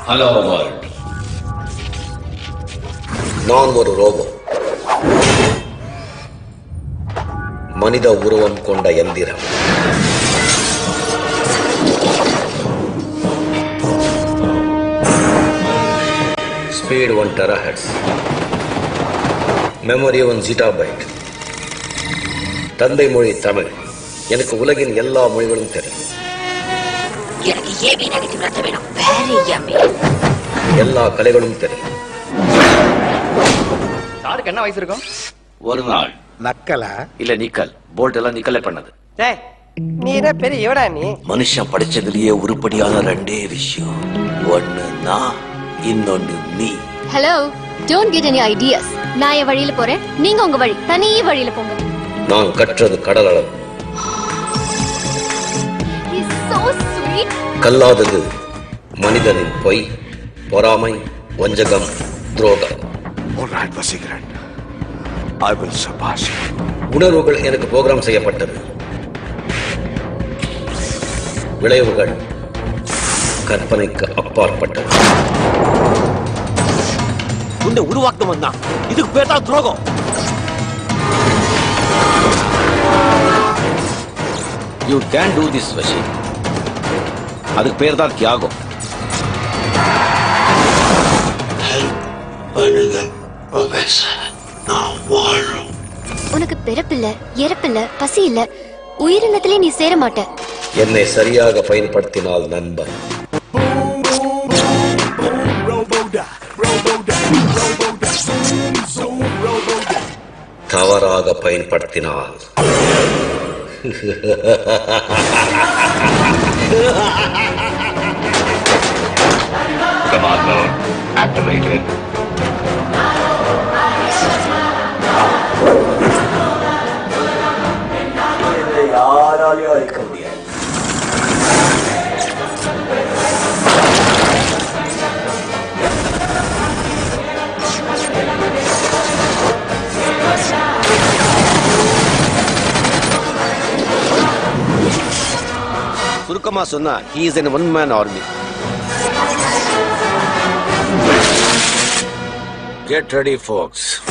Hello world நான் ஒரு robot மனித உருவம் கொண்ட எந்திரம் speed one terahertz memory one zettabyte தந்தை மொழி தமிழ் எனக்கு உலகின் எல்லா மொழிகளும் தெரியும் எனக்கு ஏபி நெகட்டிவ் ரத்தம் வேணும் வெரி யம்மி எல்லா கலைகளும் தெரியும் சாருக்கு என்ன வயசு இருக்கும் ஒரு நாள் நக்கலா இல்ல நிக்கல் போல்ட் எல்லாம் நிக்கலே பண்ணது டேய் நீ என்ன பெரிய எவடா நீ மனுஷன் படிச்சதுலயே உருப்படியான ரெண்டே விஷயம் ஒண்ணு நான் இன்னொன்னு நீ hello don't get any ideas நான் என் வழியில போறேன் நீங்க உங்க வழி தனி வழியில போங்க நான் கற்றது கடல் அளவு He's so sweet. கல்லாதது மனிதனின் பொய் பொறாமை வஞ்சகம் துரோகம் All right, Vasigaran. I will surpass you. உணர்வுகள் எனக்கு புரோகிராம் செய்யப்பட்டது விளைவுகள் கற்பனைக்கு அப்பாற்பட்டது உன்னை உருவாக்கணும் தான் இதுக்கு பேர் தான் துரோகம் யூ கேன் டூ திஸ் வஷி அதுக்கு பேர் தான் தியாகம் உனக்கு பிறப்பில்ல இறப்பில்ல பசி இல்ல உயிரினத்திலே நீ சேர மாட்ட என்னை சரியாக பயன்படுத்தினால் நண்பன் தவறாக பயன்படுத்தினால் Command mode activated. யாராலையும் அழிக்க முடியாது சுருக்கமா சொன்னா he is an one man army Get ready, folks.